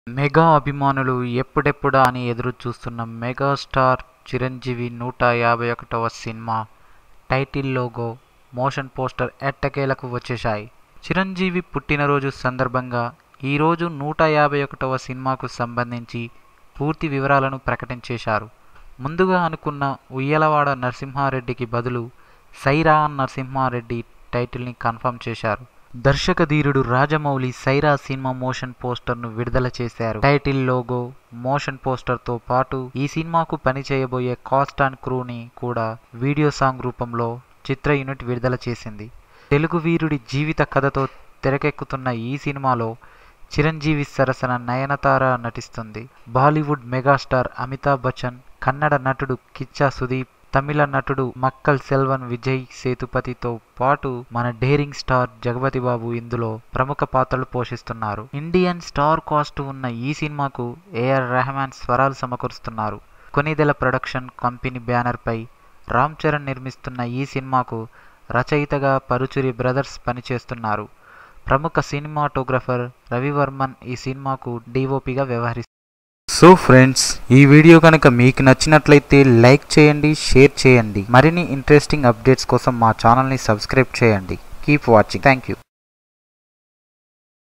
mega అభిమానులు ఎప్పుడెప్పుడా అని ఎదురు చూస్తున్న మెగాస్టార్ చిరంజీవి నూట యాభై ఒకటవ cinema title logo motion poster ఎట్టకేలకు వచ్చేశాయి చిరంజీవి పుట్టినరోజు సందర్భంగా ఈరోజు నూట యాభై ఒకటవ సినిమాకు సంబంధించి పూర్తి వివరాలను ప్రకటించేశారు ముందుగా అనుకున్న ఉయ్యలవాడ నరసింహారెడ్డికి బదులు సైరా నరసింహారెడ్డి టైటిల్ని కన్ఫర్మ్ చేశారు దర్శకధీరుడు రాజమౌళి సైరా సినిమా మోషన్ పోస్టర్ను విడుదల చేశారు టైటిల్ లోగో మోషన్ పోస్టర్తో పాటు ఈ సినిమాకు పనిచేయబోయే కాస్ట్ అండ్ క్రూని కూడా వీడియో సాంగ్ రూపంలో చిత్ర యూనిట్ విడుదల చేసింది తెలుగు వీరుడి జీవిత కథతో తెరకెక్కుతున్న ఈ సినిమాలో చిరంజీవి సరసన నయనతార నటిస్తుంది బాలీవుడ్ మెగాస్టార్ అమితాబ్ బచ్చన్ కన్నడ నటుడు కిచ్చా సుదీప్ తమిళ నటుడు మక్కల్ సెల్వన్ విజయ్ సేతుపతితో పాటు మన డేరింగ్ స్టార్ జగపతి బాబు ఇందులో ప్రముఖ పాత్రలు పోషిస్తున్నారు ఇండియన్ స్టార్ కాస్ట్ ఉన్న ఈ సినిమాకు ఏఆర్ రెహమాన్ స్వరాలు సమకూరుస్తున్నారు కొనిదెల ప్రొడక్షన్ కంపెనీ బ్యానర్పై రామ్ చరణ్ నిర్మిస్తున్న ఈ సినిమాకు రచయితగా పరుచురి బ్రదర్స్ పనిచేస్తున్నారు ప్రముఖ సినిమాటోగ్రఫర్ రవివర్మన్ ఈ సినిమాకు డిఓపిగా వ్యవహరిస్తారు సో ఫ్రెండ్స్ ఈ వీడియో కనుక మీకు నచ్చినట్లయితే లైక్ చేయండి షేర్ చేయండి మరిన్ని ఇంట్రెస్టింగ్ అప్డేట్స్ కోసం మా ఛానల్ని సబ్స్క్రైబ్ చేయండి కీప్ వాచింగ్ థ్యాంక్ యూ